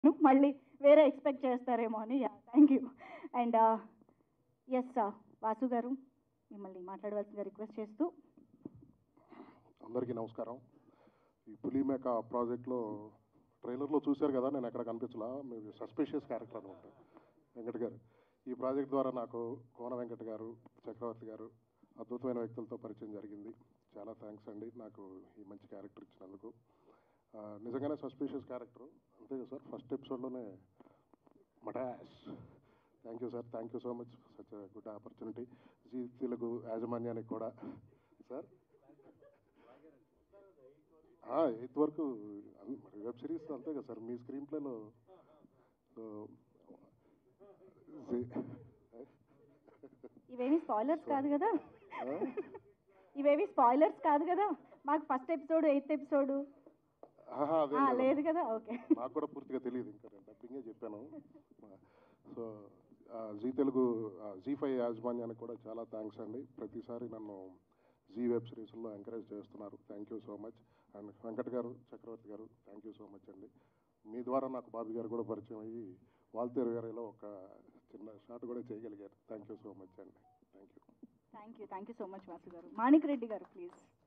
మళ్ళీ వేరే ఎక్స్పెక్ట్ చేస్తారేమో అని thank you and S Vasu గారు మిమ్మల్ని మాట్లాడవలసిందిగా రిక్వెస్ట్ చేస్తూ అందరికీ నమస్కారం ఈ పులిమేక ప్రాజెక్ట్లో ట్రైలర్లో చూశారు కదా నేను ఎక్కడ కనిపించలా మీరు సస్పిషియస్ క్యారెక్టర్ అనమాట వెంకట్ గారు ఈ ప్రాజెక్ట్ ద్వారా నాకు కోన వెంకట్ గారు చక్రవర్తి గారు అద్భుతమైన వ్యక్తులతో పరిచయం జరిగింది చాలా థ్యాంక్స్ అండి నాకు ఈ మంచి క్యారెక్టర్ ఇచ్చినందుకు ఆ, నిజంగానే సస్పిషియస్ క్యారెక్టర్ అంతే కదా సార్ ఫస్ట్ ఎపిసోడ్లోనే మటాష్ thank you sir thank you so much such good opportunity Zee Telugu యాజమాన్యానికి కూడా సార్ ఎయిత్ వరకు అన్- మరి వెబ్ సిరీస్ అంతే కదా సార్ మీ స్క్రీన్ ప్లేలో సో ఇవేవి స్పాయిలర్స్ కాదు కదా ఆ? ఇవేవి స్పాయిలర్స్ కాదు కదా మాకు ఫస్ట్ ఎపిసోడ్ ఎయిత్ ఎపిసోడ్ ఆహా, అదే లేదు. లేదు కదా ఓకే నాకు కూడా పూర్తిగా తెలియదు ఇంకా నేను డబ్బింగే చెప్పాను సో జీ తెలుగు జీ ఫైవ్ యాజమాన్యానికి కూడా చాలా థ్యాంక్స్ అండి ప్రతిసారి నన్ను జీ వెబ్ సిరీస్లో ఎంకరేజ్ చేస్తున్నారు thank you so much and Venkat గారు చక్రవర్తి గారు థ్యాంక్ యూ సో మచ్ అండి మీ ద్వారా నాకు బాబీ గారు కూడా పరిచయం అయ్యి వాల్తేరు వేరేలో ఒక చిన్న షాట్ కూడా చేయగలిగారు థ్యాంక్ యూ సో మచ్ అండి thank you thank you thank you so much Vasu గారు మాణిక్ రెడ్డి గారు ప్లీజ్